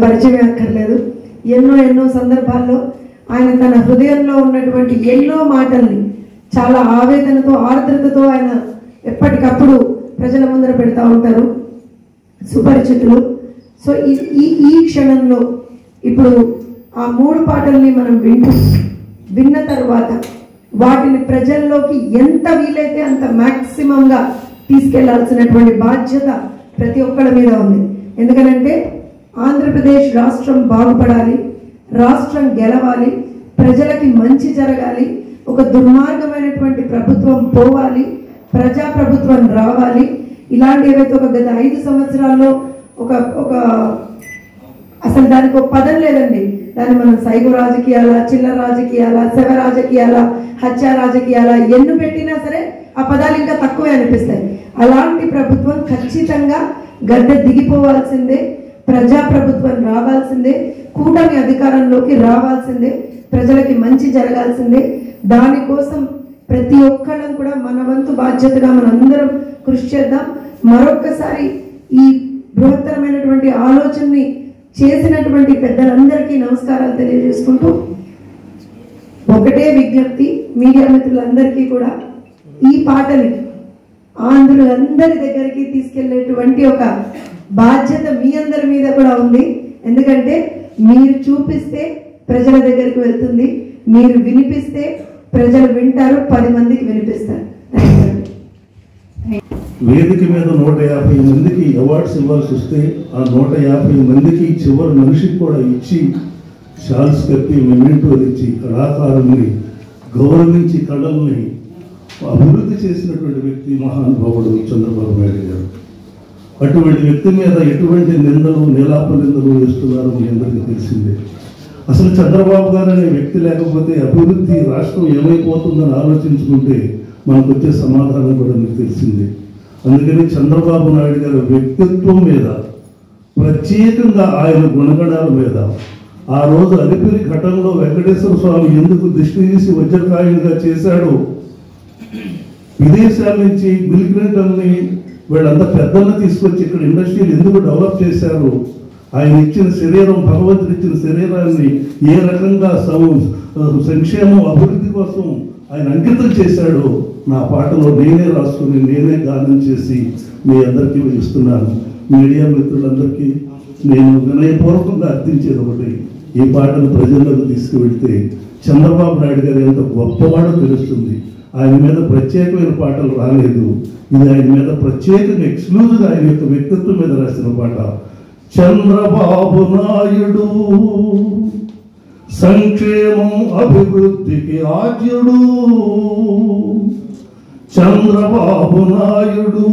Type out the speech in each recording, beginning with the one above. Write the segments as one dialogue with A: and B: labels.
A: పరిచయం అక్కర్లేదు ఎన్నో ఎన్నో సందర్భాల్లో ఆయన తన హృదయంలో ఉన్నటువంటి ఎన్నో మాటల్ని చాలా ఆవేదనతో ఆర్ద్రతతో ఆయన ఎప్పటికప్పుడు ప్రజల ముందర పెడతా ఉంటారు సుపరిచితులు సో ఈ ఈ ఈ క్షణంలో ఇప్పుడు ఆ మూడు పాటల్ని మనం వింటూ విన్న తర్వాత వాటిని ప్రజల్లోకి ఎంత వీలైతే అంత మ్యాక్సిమంగా తీసుకెళ్లాల్సినటువంటి బాధ్యత ప్రతి ఒక్కళ్ళ మీద ఉంది ఎందుకనంటే ఆంధ్రప్రదేశ్ రాష్ట్రం బాగుపడాలి రాష్ట్రం గెలవాలి ప్రజలకి మంచి జరగాలి ఒక దుర్మార్గమైనటువంటి ప్రభుత్వం పోవాలి ప్రజా ప్రభుత్వం రావాలి ఇలాంటి ఏవైతే ఒక గత ఐదు సంవత్సరాల్లో ఒక ఒక అసలు దానికి ఒక పదం లేదండి దాన్ని మనం సైగో రాజకీయాల చిల్లర రాజకీయాల శవ రాజకీయాల హత్య రాజకీయాల ఎన్ను పెట్టినా సరే ఆ పదాలు ఇంకా తక్కువే అనిపిస్తాయి అలాంటి ప్రభుత్వం ఖచ్చితంగా గద్దె దిగిపోవాల్సిందే ప్రజా ప్రభుత్వం రావాల్సిందే కూటమి అధికారంలోకి రావాల్సిందే ప్రజలకి మంచి జరగాల్సిందే దానికోసం ప్రతి ఒక్కళ్ళం కూడా మన వంతు బాధ్యతగా మనందరం కృషి చేద్దాం మరొక్కసారి ఈ బృహత్తరమైనటువంటి ఆలోచనని చేసినటువంటి పెద్దలందరికీ నమస్కారాలు తెలియజేసుకుంటూ ఒకటే విజ్ఞప్తి మీడియా మిత్రులందరికీ కూడా ఈ పాటని ఆంధ్రులందరి దగ్గరికి తీసుకెళ్లేటువంటి ఒక బాధ్యత మీ అందరి మీద కూడా ఉంది ఎందుకంటే మీరు చూపిస్తే ప్రజల దగ్గరికి వెళ్తుంది మీరు వినిపిస్తే ప్రజలు వింటారు పది మందికి వినిపిస్తారు థ్యాంక్ యూ అండి
B: వేదిక మీద నూట యాభై మందికి అవార్డ్స్ ఇవ్వాల్సి వస్తే ఆ నూట యాభై మందికి చివరి మనిషికి కూడా ఇచ్చి షాల్స్ కప్పి మెమెంటోలు ఇచ్చి కళాకారుల్ని గౌరవించి కళల్ని అభివృద్ధి చేసినటువంటి వ్యక్తి మహానుభావుడు చంద్రబాబు నాయుడు గారు అటువంటి వ్యక్తి మీద ఎటువంటి నిందలు నిలాప నిందలు వేస్తున్నారో మీ అందరికీ తెలిసిందే అసలు చంద్రబాబు గారు అనే వ్యక్తి లేకపోతే అభివృద్ధి రాష్ట్రం ఏమైపోతుందని ఆలోచించుకుంటే మనకు వచ్చే సమాధానం కూడా మీకు తెలిసిందే అందుకని చంద్రబాబు నాయుడు గారి వ్యక్తిత్వం మీద ప్రత్యేకంగా ఆయన గుణగణాల మీద ఆ రోజు అలిపిరి ఘటనలో వెంకటేశ్వర స్వామి ఎందుకు దృష్టి తీసి వజ్రకాయంగా చేశాడో విదేశాల నుంచి బిల్ క్లింటన్ని వీళ్ళంతా పెద్దలను తీసుకొచ్చి ఇక్కడ ఇండస్ట్రీలు ఎందుకు డెవలప్ చేశారు ఆయన ఇచ్చిన శరీరం భగవంతుడు ఇచ్చిన శరీరాన్ని ఏ రకంగా సం- సంక్షేమం అభివృద్ధి కోసం ఆయన అంకితం చేశాడో నా పాటలో నేనే రాసుకుని నేనే గానం చేసి మీ అందరికీ ఇస్తున్నాను మీడియా మిత్రులందరికీ నేను వినయపూర్వకంగా అర్థించేది ఒకటి ఈ పాటను ప్రజల్లోకి తీసుకువెళ్తే చంద్రబాబు నాయుడు గారు ఎంత గొప్పవాడో తెలుస్తుంది ఆయన మీద ప్రత్యేకమైన పాటలు రాలేదు ఇది ఆయన మీద ప్రత్యేకంగా ఎక్స్క్లూజివ్గా ఆయన యొక్క వ్యక్తిత్వం మీద రాసిన పాట చంద్రబాబు నాయుడు సంక్షేమం అభివృద్ధికి ఆద్యుడు చంద్రబాబు నాయుడు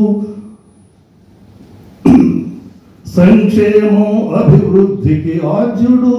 B: సంక్షేమం అభివృద్ధికి ఆద్యుడు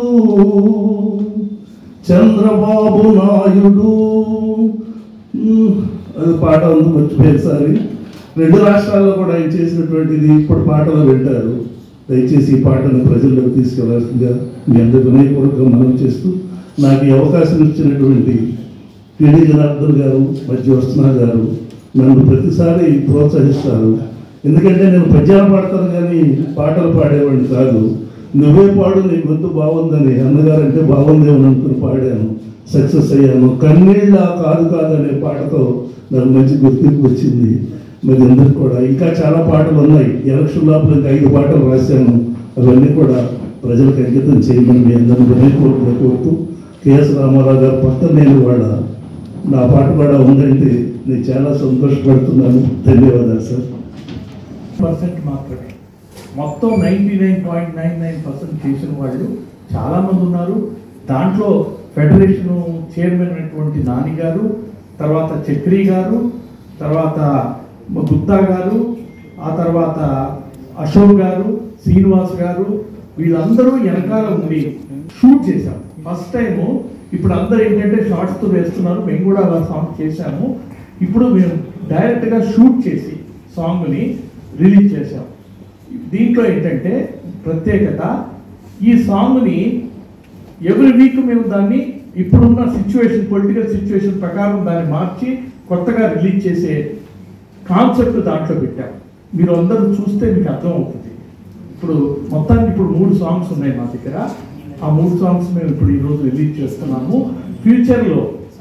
B: చంద్రబాబు నాయుడు ఉమ్, అది పాట ఉంది మర్చిపోయారు సారి రెండు రాష్ట్రాల్లో కూడా ఆయన చేసినటువంటిది ఇప్పుడు పాటలు వింటారు దయచేసి ఈ పాటను ప్రజల్లోకి తీసుకెళ్లాల్సిందిగా మీ అందరి వినయపూర్వకంగా మనం చేస్తూ నాకు ఈ అవకాశం ఇచ్చినటువంటి టీడీ జనార్దన్ గారు మధ్య వస్తున్నా గారు నన్ను ప్రతిసారి ప్రోత్సహిస్తారు ఎందుకంటే నేను పద్యాలు పాడతాను కానీ పాటలు పాడేవాడిని కాదు నువ్వే పాడు నీ గొంతు బాగుందని అన్నగారు అంటే బాగుందేమని అనుకుని పాడాను సక్సెస్ అయ్యాను కన్నీళ్ళ కాదు కాదు అనే పాటతో నాకు మంచి గుర్తింపు వచ్చింది మరి అందరికి కూడా ఇంకా చాలా పాటలు ఉన్నాయి ఎలక్షన్ లోపల ఇంకా ఐదు పాటలు రాశాను అవన్నీ కూడా ప్రజలకు అంకితం చేయమని మీ అందరిని వినయపూర్వకంగా కోరుతూ కేఎస్ రామారావు గారు పక్కన నేను కూడా నా పాట కూడా ఉందంటే నేను చాలా సంతోషపడుతున్నాను ధన్యవాదాలు సార్
C: పర్సెంట్ మాత్రమే మొత్తం ninety nine point nine nine percent చేసిన వాళ్ళు చాలా మంది ఉన్నారు దాంట్లో ఫెడరేషన్ చైర్మన్ అయినటువంటి నాని గారు తర్వాత చక్రి గారు తర్వాత గుత్తా గారు ఆ తర్వాత అశోక్ గారు శ్రీనివాస్ గారు వీళ్ళందరూ వెనకాల ఉండి షూట్ చేశాం ఫస్ట్ టైం ఇప్పుడు అందరూ ఏంటంటే షార్ట్స్ తో వేస్తున్నారు మేము కూడా అలా సాంగ్ చేశాము ఇప్పుడు మేము డైరెక్ట్ గా షూట్ చేసి సాంగ్ ని రిలీజ్ చేశాం దీంట్లో ఏంటంటే ప్రత్యేకత ఈ సాంగ్ ని ఎవ్రీ వీక్ మేము దాన్ని ఇప్పుడున్న సిచ్యువేషన్ పొలిటికల్ సిచ్యువేషన్ ప్రకారం దాన్ని మార్చి కొత్తగా రిలీజ్ చేసే కాన్సెప్ట్ దాంట్లో పెట్టాం మీరు అందరూ చూస్తే మీకు అర్థం అవుతుంది ఇప్పుడు మొత్తానికి ఇప్పుడు మూడు సాంగ్స్ ఉన్నాయి మా దగ్గర ఆ మూడు సాంగ్స్ మేము ఇప్పుడు ఈరోజు రిలీజ్ చేస్తున్నాము ఫ్యూచర్లో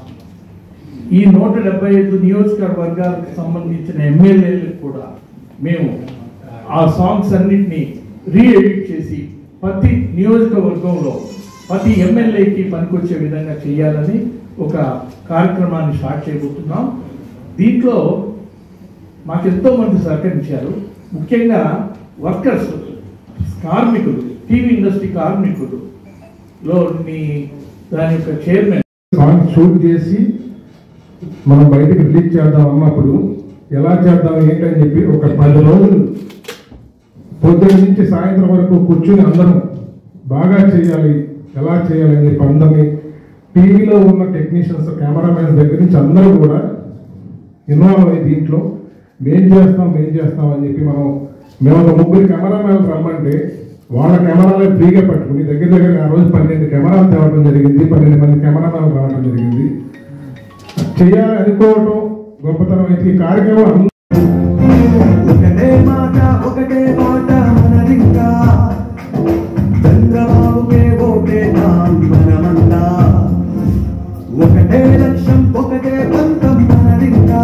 C: ఈ నూట డెబ్బై ఐదు నియోజకవర్గాలకు సంబంధించిన ఎమ్మెల్యేలకు కూడా మేము ఆ సాంగ్స్ అన్నింటినీ రీ ఎడిట్ చేసి ప్రతి నియోజకవర్గంలో ప్రతి ఎమ్మెల్యేకి పనికొచ్చే విధంగా చేయాలని ఒక కార్యక్రమాన్ని స్టార్ట్ చేయబోతున్నాం దీంట్లో మాకు ఎంతో మంది సహకరించారు ముఖ్యంగా వర్కర్స్ కార్మికులు టీవీ ఇండస్ట్రీ కార్మికులు లో మీ దాని యొక్క చైర్మన్
D: సాంగ్ షూట్ చేసి మనం బయటకు రిలీజ్ చేద్దాం అన్నప్పుడు ఎలా చేద్దాం ఏంటని చెప్పి ఒక పది రోజులు పొద్దున్న నుంచి సాయంత్రం వరకు కూర్చుని అందరం బాగా చేయాలి ఎలా చేయాలని చెప్పి అందరినీ టీవీలో ఉన్న టెక్నీషియన్స్ కెమెరామెన్స్ దగ్గర నుంచి అందరూ కూడా ఇన్వాల్వ్ అయ్యి దీంట్లో మేం చేస్తాం మేం చేస్తాం అని చెప్పి మనం మేము ఒక ముగ్గురు కెమెరామెన్ రమ్మంటే వాళ్ళ కెమెరాలే ఫ్రీగా పట్టుకుని దగ్గర దగ్గర ఆ రోజు పన్నెండు కెమెరాలు తేవడం జరిగింది పన్నెండు మంది కెమెరామెన్ రావడం జరిగింది చేయాలి అనుకోవటం గొప్పతనం అయితే ఈ కార్యక్రమం అందరూ
E: ఒకటే మాట ఒకటే మాట మనదింకా చంద్రబాబుకే ఓటేద్దాం మనమంతా ఒకటే లక్ష్యం ఒకటే పంతం మనదింకా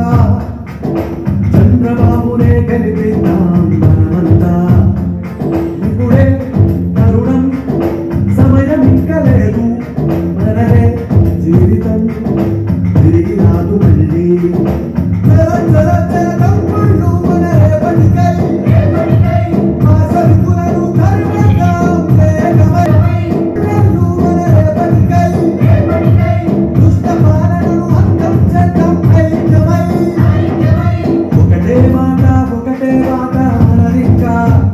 E: చంద్రబాబునే గెలిపిద్దాం మనమంతా ఇప్పుడే తరుణం సమయం ఇంకా లేదు మనదే జీవితం తిరిగి రాదు మళ్ళీ చల చల చల తమ్ముళ్ళు మన రేపటికై మా సరుకులను కరువెద్దాం వేగమై తమ్ముళ్ళు మన రేపటికై దుష్ట పాలనను అంతం చేద్దాం ఐక్యమై ఒకటే మాట ఒకటే మాట మనదింకా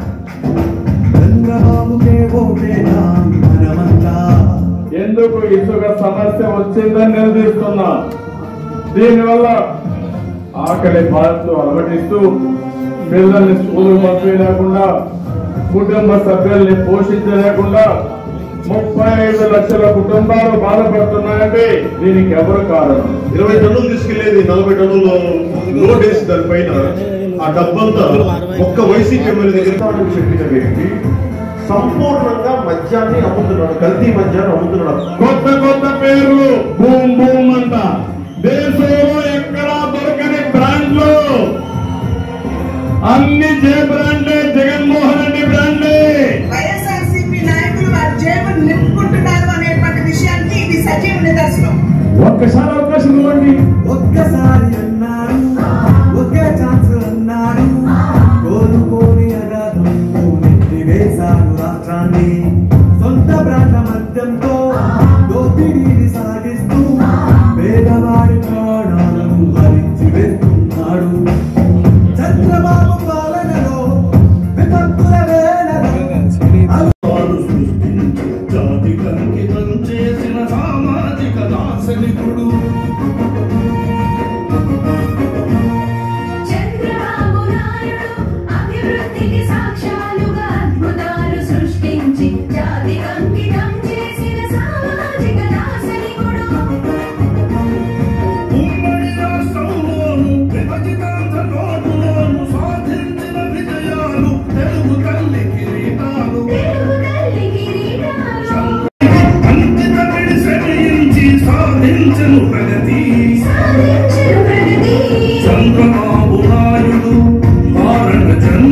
E: చంద్రబాబుకే ఓటేద్దాం మనమంతా
F: ఎందుకు ఇసుక సమస్య వచ్చిందని నిలదీస్తున్నా దీనివల్ల ఆకలి బాధతో అలమటిస్తూ పిల్లల్ని స్కూలు పంపించలేకుండా కుటుంబ సభ్యుల్ని పోషించలేకుండా ముప్పై ఐదు లక్షల కుటుంబాలు బాధపడుతున్నాయంటే దీనికి ఎవరు కారణం
B: ఇరవై టన్నులు తీసుకెళ్లేది నలభై టన్నులు లోడ్ వేసి దానిపైన ఆ డబ్బంతా ఒక్క వైసీపీ ఎమ్మెల్యే దగ్గర తాను చెప్పిన వ్యక్తి సంపూర్ణంగా మద్యాన్ని అమ్ముతున్నాడు కల్తీ మద్యాన్ని అమ్ముతున్నాడు
F: కొత్త కొత్త పేర్లు బూమ్ బూమ్ అంట దేశంలో ఎక్కడా దొరకని బ్రాండ్లు అన్ని జే బ్రాండ్లే జగన్మోహన్ రెడ్డి బ్రాండ్లే
G: వైఎస్ఆర్సీపీ నాయకులు వారి జేబులు నింపుకుంటున్నారు అనేటువంటి విషయానికి ఇది సజీవ నిదర్శనం
C: ఒక్కసారి అవకాశం ఇవ్వండి
E: ఒక్కసారి అన్నారు ఒకే ఛాన్స్ అన్నారు కోరుకోని అగాధంలో నెట్టి వేశారు రాష్ట్రాన్ని సొంత ప్రాంత మద్యంతో దోపిడీని సాగిస్తూ పేదవాడి ప్రాణాలను హరించి వేస్తున్నాడు చంద్రబాబు పాలనలో విపత్తుల వేలలో
B: వారు సృష్టించి జాతికి అంకితం చేసిన సామాజిక దార్శనికుడు
H: చంద్రబాబు నాయుడు అభివృద్ధికి సాక్ష్యాలుగా అద్భుతాలు సృష్టించి జాతికి అంకితం చేసిన సామాజిక దార్శనికుడు
F: ఉమ్మడి రాష్ట్రంలోను విభజితాంధ్ర నోటులోను సాధించిన విజయాలు తెలుగు తల్లి కిరీటాలు
H: తెలుగు తల్లి కిరీటాలు
F: అంకిత పిడి శ్రమించి సాధించను ప్రగతి
H: సాధించిన ప్రగతి
F: చంద్రబాబు నాయుడు భారత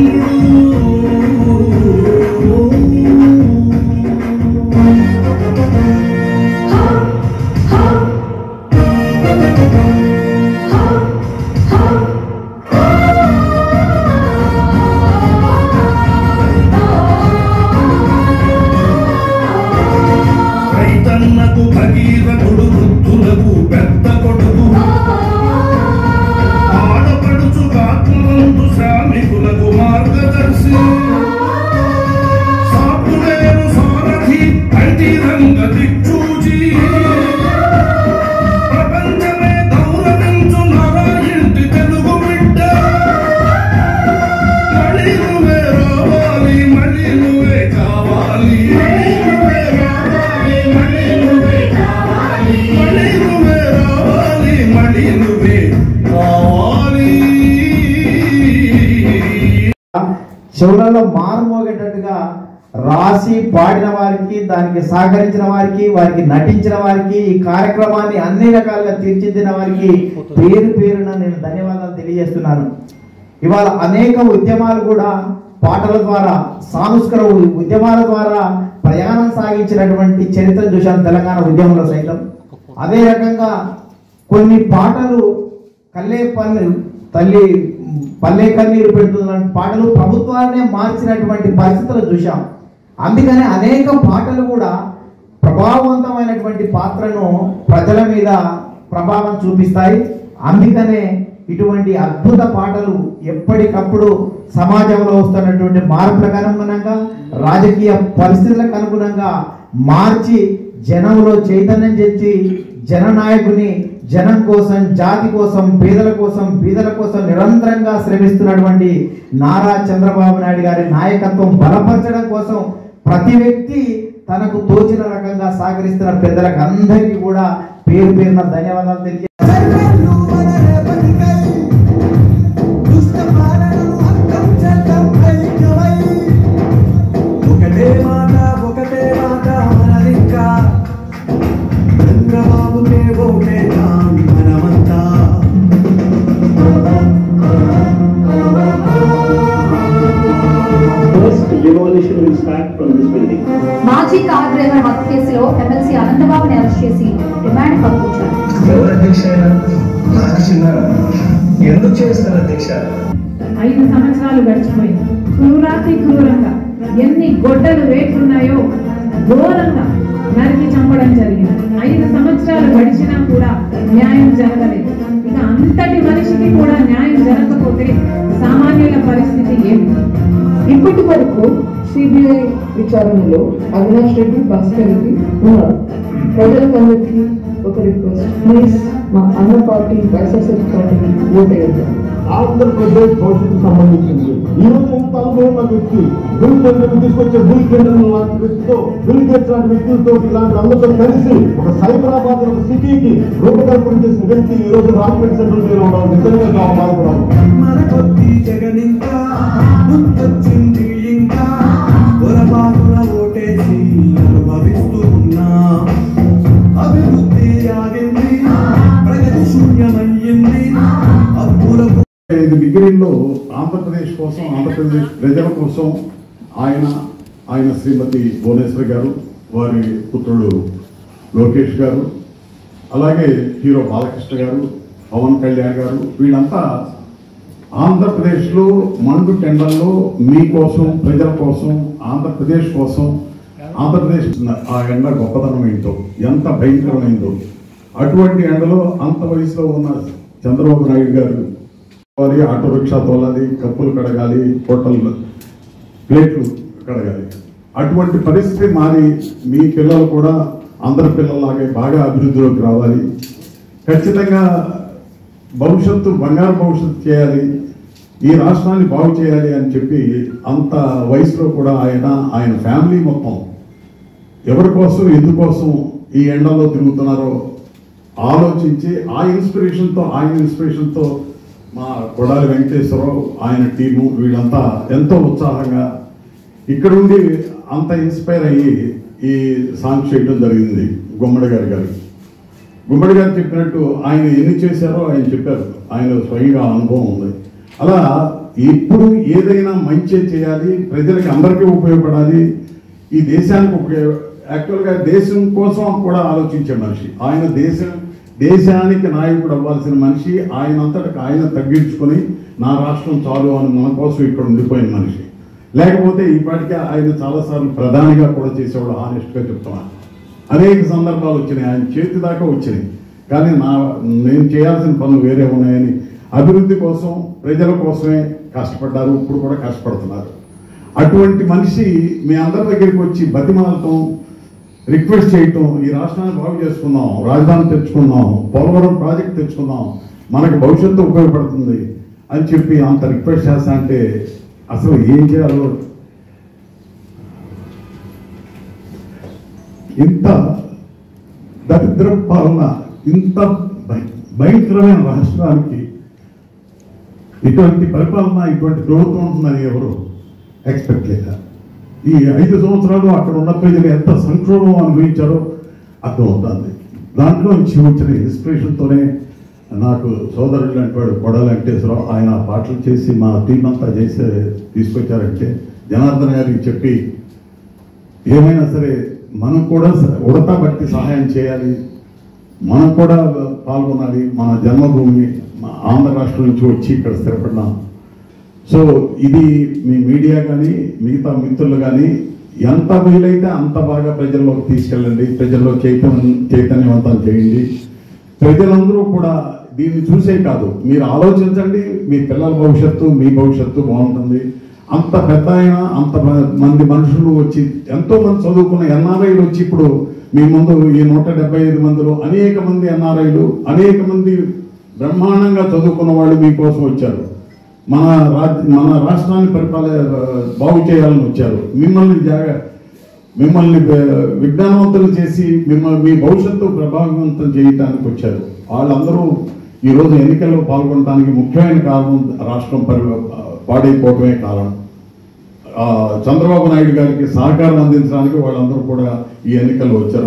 H: హో హో హో హో
F: రైతన్నకు భగీరథుడు వృద్ధులకు పెద్ద కొడుకు ఆడపడుచు ఆత్మవంతు శ్రామికులకు మార్గదర్శి సాపులేరు సారథి ఐటీ రంగ దిక్చూచి ప్రపంచమే గౌరవించు నారాయణి తెలుగు బిడ్డ మళ్ళీ నువ్వే రావాలి మళ్ళీ నువ్వే కావాలి మళ్ళీ నువ్వే రావాలి మళ్ళీ నువ్వే కావాలి మళ్ళీ నువ్వే రావాలి మళ్ళీ నువ్వే కావాలి
I: చెవులలో మారుమోగేటట్టుగా రాసి పాడిన వారికి దానికి సహకరించిన వారికి వారికి నటించిన వారికి ఈ కార్యక్రమాన్ని అన్ని రకాలుగా తీర్చిదిద్దిన వారికి పేరు పేరున నేను ధన్యవాదాలు తెలియజేస్తున్నాను ఇవాళ అనేక ఉద్యమాలు కూడా పాటల ద్వారా సాంస్కృతిక ఉద్యమాల ద్వారా ప్రయాణం సాగించినటువంటి చరిత్ర చూశాను తెలంగాణ ఉద్యమంలో సైతం అదే రకంగా కొన్ని పాటలు కల్లే పల్లె తల్లి పల్లె కన్నీరు పెడుతున్న పాటలు ప్రభుత్వాన్నే మార్చినటువంటి పరిస్థితులు చూశాం అందుకనే అనేక పాటలు కూడా ప్రభావవంతమైనటువంటి పాత్రను ప్రజల మీద ప్రభావం చూపిస్తాయి అందుకనే ఇటువంటి అద్భుత పాటలు ఎప్పటికప్పుడు సమాజంలో వస్తున్నటువంటి మార్పులకు అనుగుణంగా రాజకీయ పరిస్థితులకు అనుగుణంగా మార్చి జనంలో చైతన్యం తెచ్చి జననాయకుని జనం కోసం జాతి కోసం పేదల కోసం బీదల కోసం నిరంతరంగా శ్రమిస్తున్నటువంటి నారా చంద్రబాబు నాయుడు గారి నాయకత్వం బలపరచడం కోసం ప్రతి వ్యక్తి తనకు తోచిన రకంగా సహకరిస్తున్న పెద్దలకు అందరికీ కూడా పేరు పేరున ధన్యవాదాలు తెలియ
E: ఒకటే మాట ఒకటే మాట మనదింకా చంద్రబాబుకే ఓటేద్దాం మనమంతా
J: First demolition will start from this building.
K: మాజీ కార్ డ్రైవర్ హత్య కేసులో ఎమ్మెల్సీ అనంతబాబుని అరెస్ట్ చేసి రిమాండ్ పంపించారు
L: ఎవరు అధ్యక్ష నాకు చిన్న ఎందుకు చేస్తారు అధ్యక్ష
M: ఐదు సంవత్సరాలు గడిచిపోయింది క్రూరాతి క్రూరంగా ఎన్ని గొడ్డలు వేటున్నాయో ఘోరంగా నరికి చంపడం జరిగింది ఐదు సంవత్సరాలు గడిచినా కూడా న్యాయం జరగలేదు ఇక అంతటి మనిషికి కూడా న్యాయం జరగకపోతే సామాన్యుల పరిస్థితి ఏమిటి
N: ఇప్పటి వరకు సిబిఐ విచారణలో అవినాష్ రెడ్డి భాస్కర్కి ఉన్నారు ప్రజలకందరికీ ఒక రిక్వెస్ట్ ప్లీజ్ మా అన్న పార్టీ వైఎస్ఆర్సీపీ పార్టీకి ఓటేయద్దు
O: ఆంధ్రప్రదేశ్ భవిష్యత్తు సంబంధించింది ఈ రోజు ఎంత అనుభవం ఉన్న వ్యక్తి బిల్ టెండర్ తీసుకొచ్చే బిల్ టెండర్ లాంటి వ్యక్తితో బిల్ గేట్స్ లాంటి వ్యక్తులతో ఇలాంటి అందరితో కలిసి ఒక సైబరాబాద్ ఒక సిటీకి రూపకల్పన చేసిన వ్యక్తి ఈ రోజు రాజమండ్రి సెంట్రల్ జైలు ఉండడం నిజంగా చాలా బాధపడాలి
E: మన కొద్ది జగనింకా ముందొచ్చింది ఇంకా పొరపాటున ఓటేసి అనుభవిస్తూ ఉన్నా అభివృద్ధి ఆగింది ప్రగతి శూన్యమయ్యింది అప్పులకు
P: ఇది బిగినింగ్లో ఆంధ్రప్రదేశ్ కోసం ఆంధ్రప్రదేశ్ ప్రజల కోసం ఆయన ఆయన శ్రీమతి భువనేశ్వర్ గారు వారి పుత్రుడు లోకేష్ గారు అలాగే హీరో బాలకృష్ణ గారు పవన్ కళ్యాణ్ గారు వీళ్ళంతా ఆంధ్రప్రదేశ్లో మండు టెండర్లో మీకోసం ప్రజల కోసం ఆంధ్రప్రదేశ్ కోసం ఆంధ్రప్రదేశ్ ఆ ఎండ గొప్పతనం ఏంటో ఎంత భయంకరమైందో అటువంటి ఎండలో అంత వయసులో ఉన్న చంద్రబాబు నాయుడు గారు వారి ఆటో రిక్షా తోలాలి కప్పులు కడగాలి హోటల్ ప్లేట్లు కడగాలి అటువంటి పరిస్థితి మారి మీ పిల్లలు కూడా అందరి పిల్లల్లాగే బాగా అభివృద్ధిలోకి రావాలి ఖచ్చితంగా భవిష్యత్తు బంగారు భవిష్యత్తు చేయాలి ఈ రాష్ట్రాన్ని బాగు చేయాలి అని చెప్పి అంత వయసులో కూడా ఆయన ఆయన ఫ్యామిలీ మొత్తం ఎవరి కోసం ఎందుకోసం ఈ ఎండలో తిరుగుతున్నారో ఆలోచించి ఆ ఇన్స్పిరేషన్తో ఆయన ఇన్స్పిరేషన్తో మా కొడాలి వెంకటేశ్వరరావు ఆయన టీము వీళ్ళంతా ఎంతో ఉత్సాహంగా ఇక్కడ ఉండి అంత ఇన్స్పైర్ అయ్యి ఈ సాంగ్ చేయడం జరిగింది గుమ్మడి గారి గారు గుమ్మడి గారు చెప్పినట్టు ఆయన ఎన్ని చేశారో ఆయన చెప్పారు ఆయన స్వయంగా అనుభవం ఉంది అలా ఇప్పుడు ఏదైనా మంచి చేయాలి ప్రజలకి అందరికీ ఉపయోగపడాలి ఈ దేశానికి ఉపయోగ యాక్చువల్గా దేశం కోసం కూడా ఆలోచించే మనిషి ఆయన దేశం దేశానికి నాయకుడు అవ్వాల్సిన మనిషి ఆయన అంతటికి ఆయన తగ్గించుకొని నా రాష్ట్రం చాలు అని మన కోసం ఇక్కడ ఉండిపోయిన మనిషి లేకపోతే ఇప్పటికే ఆయన చాలాసార్లు ప్రధానిగా కూడా చేసేవాడు హానెస్ట్గా చెప్తున్నాను అనేక సందర్భాలు వచ్చినాయి ఆయన చేతి దాకా వచ్చినాయి కానీ నా నేను చేయాల్సిన పనులు వేరే ఉన్నాయని అభివృద్ధి కోసం ప్రజల కోసమే కష్టపడ్డారు ఇప్పుడు కూడా కష్టపడుతున్నారు అటువంటి మనిషి మీ అందరి దగ్గరికి వచ్చి బతిమాలటం రిక్వెస్ట్ చేయటం ఈ రాష్ట్రాన్ని బాగు చేసుకుందాం రాజధాని తెచ్చుకుందాం పోలవరం ప్రాజెక్ట్ తెచ్చుకుందాం మనకు భవిష్యత్తు ఉపయోగపడుతుంది అని చెప్పి అంత రిక్వెస్ట్ చేస్తా అంటే అసలు ఏం చేయాలో ఇంత దరిద్ర పాలన ఇంత భయ- భయంకరమైన రాష్ట్రానికి ఇటువంటి పరిపాలన ఇటువంటి ప్రభుత్వం ఉంటుందని ఎవరు ఎక్స్పెక్ట్ చేయలేరు ఈ ఐదు సంవత్సరాలు అక్కడ ఉన్న ప్రజలు ఎంత సంక్షోభం అనుభవించారో అర్థమవుతుంది దాంట్లో నుంచి వచ్చిన ఇన్స్పిరేషన్తోనే నాకు సోదరుడు లాంటి వాడు కొడాలి వెంకటేశ్వరరావు ఆయన పాటలు చేసి మా టీం అంతా చేసి తీసుకొచ్చారంటే జనార్దన్ గారికి చెప్పి ఏమైనా సరే మనం కూడా స- ఉడతా బట్టి సహాయం చేయాలి మనం కూడా పాల్గొనాలి మన జన్మభూమి మన ఆంధ్ర రాష్ట్రం నుంచి వచ్చి ఇక్కడ స్థిరపడినాం సో ఇది మీ మీడియా కానీ మిగతా మిత్రులు కానీ ఎంత వీలైతే అంత బాగా ప్రజల్లోకి తీసుకెళ్ళండి ప్రజల్లో చైతన్యం చైతన్యవంతం చేయండి ప్రజలందరూ కూడా దీన్ని చూసే కాదు మీరు ఆలోచించండి మీ పిల్లల భవిష్యత్తు మీ భవిష్యత్తు బాగుంటుంది అంత పెద్ద ఆయన అంత మ- మంది మనుషులు వచ్చి ఎంతో మంది చదువుకున్న ఎన్ఆర్ఐలు వచ్చి ఇప్పుడు మీ ముందు ఈ నూట డెబ్బై ఐదు మందిలో అనేక మంది ఎన్ఆర్ఐలు అనేక మంది బ్రహ్మాండంగా చదువుకున్న వాళ్ళు మీకోసం వచ్చారు మన రాజ్య మన రాష్ట్రాన్ని పరిపాల బాగు చేయాలని వచ్చారు మిమ్మల్ని జాగ మిమ్మల్ని వి- విజ్ఞానవంతులు చేసి మిమ్మల్ని మీ భవిష్యత్తు ప్రభావవంతం చేయడానికి వచ్చారు వాళ్ళందరూ ఈ రోజు ఎన్నికల్లో పాల్గొనడానికి ముఖ్యమైన కారణం రాష్ట్రం పరి పాడైపోవడమే కారణం ఆ, చంద్రబాబు నాయుడు గారికి సహకారం అందించడానికి వాళ్ళందరూ కూడా ఈ ఎన్నికల్లో వచ్చారు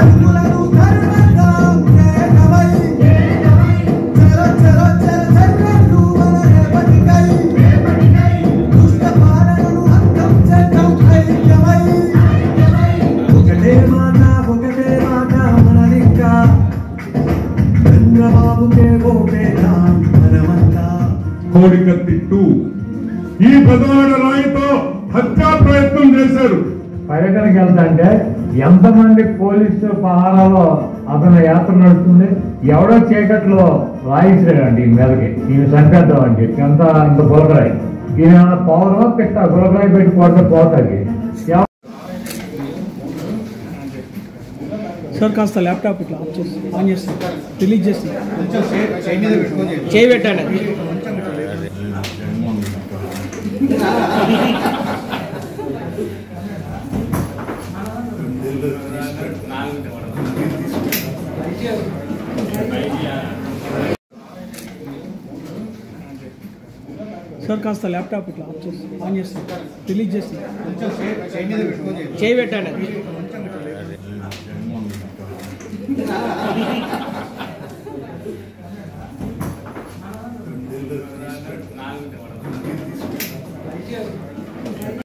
E: ఒకటే మాట ఒకటే మాట మనదింకా చంద్రబాబుకే ఓటేద్దాం మనమంతా
Q: కోడికత్తి టూ ఈ పెదవాడ రాయితో హత్యా ప్రయత్నం చేశారు
R: పర్యటనకి వెళ్తాంటే ఎంతమంది పోలీసు పహారాలో అతను యాత్ర నడుస్తుంది ఎవడో చీకట్లో రాయిస్తాడండి ఈ మీదకి ఈయన చంపేద్దాం అని చెప్పి ఎంత అంత గులకరాయి ఈయన పౌరమో పెట్ట గులకరాయి పెట్టి కొడితే పోతాకి ఎవ-
S: సార్ కాస్త ల్యాప్టాప్ ఇట్లా ఆఫ్ చేసి ఆన్ చేసి రిలీజ్ చేసి చేయి పెట్టండి సార్ కాస్త ల్యాప్టాప్ ఇట్లా ఆఫ్ చేసి ఆన్ చేసి రిలీజ్ చేసి చేయి పెట్టండి